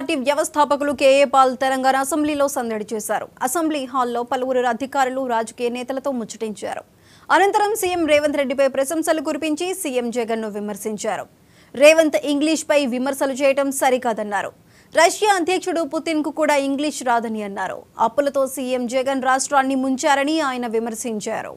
party వ్యవస్థాపకులు KA Paul Telangana అసెంబ్లీలో సందడి చేశారు అసెంబ్లీ హాల్లో పలువురు అధికారులు రాజకీయ నేతలతో ముచ్చటించారు అనంతరం సీఎం రేవంత్ రెడ్డిపై ప్రశంసలు కురిపించి సీఎం జగన్ ను విమర్శించారు రేవంత్ ఇంగ్లీష్ పై విమర్శలు చేయటం సరికాదన్నారు రష్యా అధ్యక్షుడు పుతిన్ కు కూడా ఇంగ్లీష్ రాదని అన్నారు అప్పులతో సీఎం జగన్ రాష్ట్రాన్ని ముంచారని ఆయన విమర్శించారు